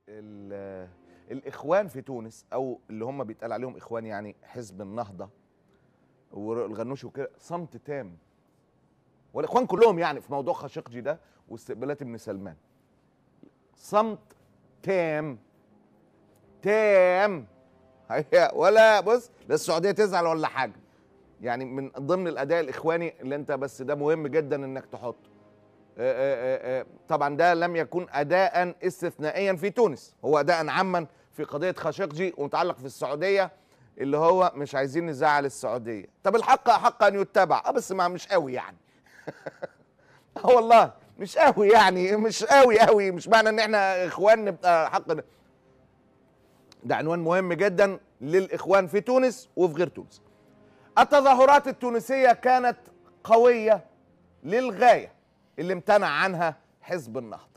ال- الاخوان في تونس او اللي هم بيتقال عليهم اخوان يعني حزب النهضه والغنوشي وكده صمت تام والاخوان كلهم يعني في موضوع خاشقجي ده واستقبالات ابن سلمان صمت تام تام هي ولا بص لا السعوديه تزعل ولا حاجه يعني من ضمن الاداء الاخواني اللي انت بس ده مهم جدا انك تحطه آه، آه، آه، طبعا ده لم يكن اداء استثنائيا في تونس هو اداء عاما في قضيه خاشقجي ومتعلق في السعوديه اللي هو مش عايزين نزعل السعوديه طب الحق حق ان يتبع اه بس ما مش قوي يعني اه والله مش قوي يعني مش قوي قوي مش معنى ان احنا اخوان نبقى حق ده عنوان مهم جدا للاخوان في تونس وفي غير تونس التظاهرات التونسيه كانت قويه للغايه اللي امتنع عنها حزب النهضه